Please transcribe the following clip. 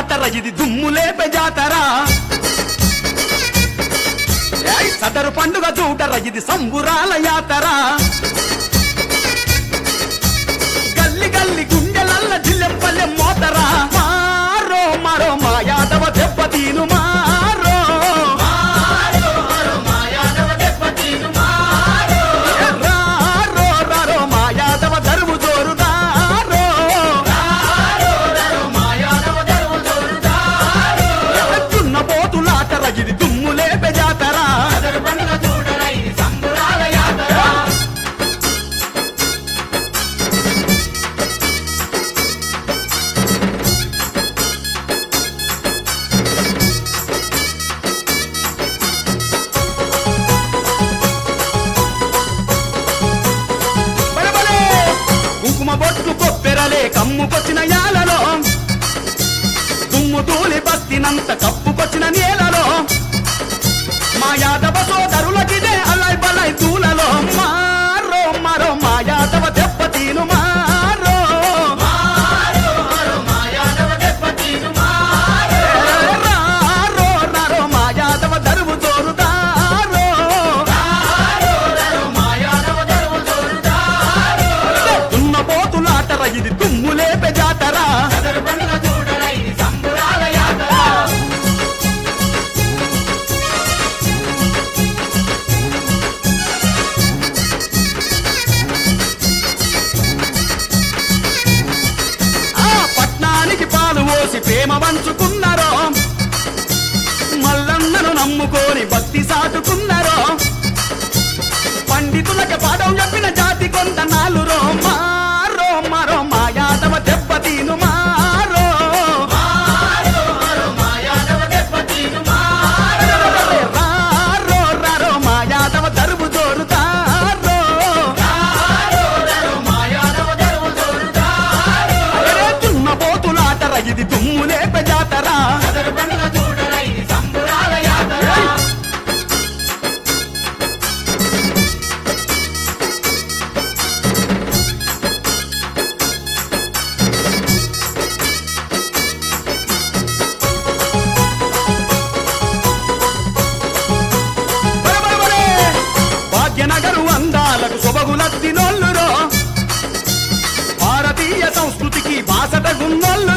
పోతులాటర ఇది దుమ్ములేపే జాతరా ఏయ్ సదరు పండుగ చూడర ఇది సంబురాల యాతరా గల్లి గల్లి గుండెలల్ల జిల్లెంపల్లె మోతరా మారో మరో మా యాదవ దెబ్బతీను మారో రారో రారో మా యాదవ దరువు జోరుదారో దున్న పోతులాటర ఇది దుమ్ములేపే జాతరా బలబలే! కుంకుమ బొట్టు కొప్పెరలే కమ్ముకొచ్చిన యాలలో దుమ్ము తూలి బస్తినంత కప్పుకొచ్చిన నేలలో మా యాదవ సోదరులకిదే అలై బలై తూలలో మారో మరో మా యాదవ దెబ్బతీను మారో రారో రారో మా యాదవ దరువు జోరుదారో దున్న పోతులాటర ఇది దుమ్ములేపే జాతరా ఆ పట్నానికి పాలు పోసి ప్రేమ పంచుకున్నారో మల్లన్నను నమ్ముకోని భక్తి సాటుకున్నారో పండితులకు పాఠం చెప్పిన జాతి కొంత నాలురో మారో మరో మా యాదవ దెబ్బతీను మారో రారో రారో మా యాదవ దరువు జోరుతారో అరే దున్న పోతులాటర ఇది దుమ్ములేపే జాతరా బరబరబరే! భాగ్యనగరు అందాలకు సొబగులత్తినోళ్ళురో భారతీయ సంస్కృతికి బాసట గున్నోళ్ళు